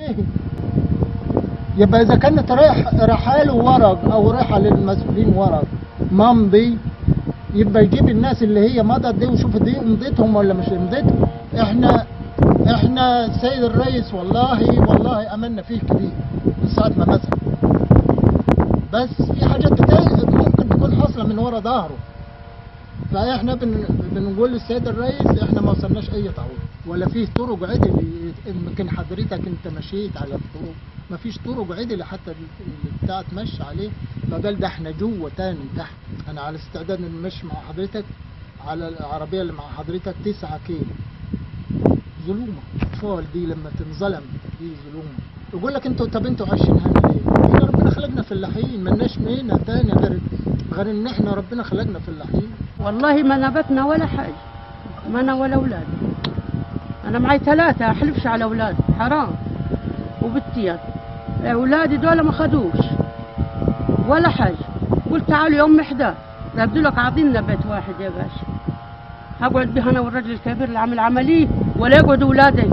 ايه يبقى اذا كانت رايح رحاله ورق او رايحه للمسؤولين ورق ممضي يبقى يجيب الناس اللي هي مضت دي ويشوف دي مضيتهم ولا مش مضيتهم احنا احنا السيد الرئيس والله والله امنا فيه كتير من ساعه ما مسك بس في حاجات كتير ممكن تكون حاصله من ورا ظهره فاحنا بن... بنقول للسيد الرئيس احنا ما وصلناش اي تعويض ولا فيه طرق عدل يمكن حضرتك انت مشيت على الطرق ما فيش طرق عدل حتى اللي بتاع تمشي عليه فقال ده احنا جوه تاني تحت انا على استعداد ان نمشي مع حضرتك على العربيه اللي مع حضرتك 9 كيلو ظلومه اطفال دي لما تنظلم دي ظلومه يقول لك انتوا طب انتوا عايشين هنا ليه؟ احنا ربنا خلقنا فلاحين ملناش مهنه تاني غير غير ان احنا ربنا خلقنا فلاحين والله ما نبتنا ولا حاجة ما أنا ولا أولادي أنا معي ثلاثة أحلفش على أولادي حرام وبنتين أولادي دول ما خدوش ولا حاجة قلت تعالوا يوم إحدى يبدو لك عاطينا بيت واحد يا باشا هقعد به أنا والرجل الكبير اللي عامل عملية ولا يقعد أولادي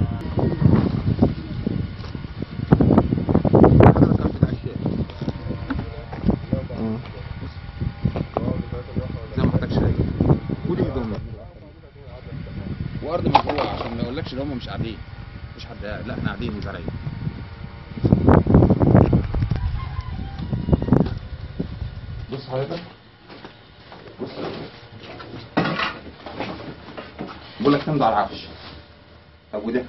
زي ما حضرتك شايف ودي هدومنا وارض مزروعه عشان ما يقولكش ان هم مش قاعدين مش حد قاعد لا احنا قاعدين وزارعين بص حضرتك بص بقول لك تمضي على العفش طب وده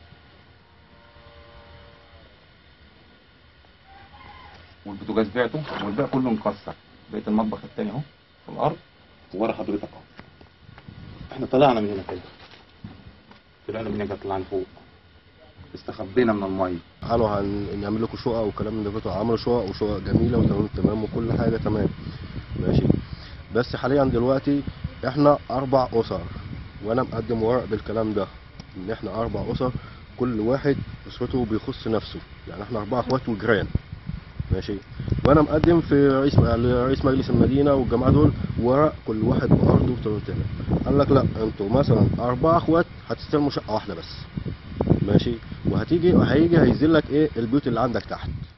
والبوتاجاز بعته والباقي كله مكسر بقيت المطبخ التاني اهو في الارض ورا حضرتك اهو احنا طلعنا من هنا كده طلعنا من هنا طلعنا فوق استخبينا من الميه قالوا هن- نعمل لكم شقق والكلام من ده كله عملوا شقق وشقق جميله وتمام تمام وكل حاجه تمام ماشي بس حاليا دلوقتي احنا اربع اسر وانا مقدم ورق بالكلام ده ان احنا اربع اسر كل واحد اسرته بيخص نفسه يعني احنا اربعه اخوات وجيران ماشي وانا مقدم في رئيس رئيس مجلس المدينه والجماعه دول ورق كل واحد بارضه وتمام تمام قال لك لا انتوا مثلا اربعه اخوات هتستلموا شقه واحده بس ماشي وهتيجي هيجي هينزل لك ايه البيوت اللي عندك تحت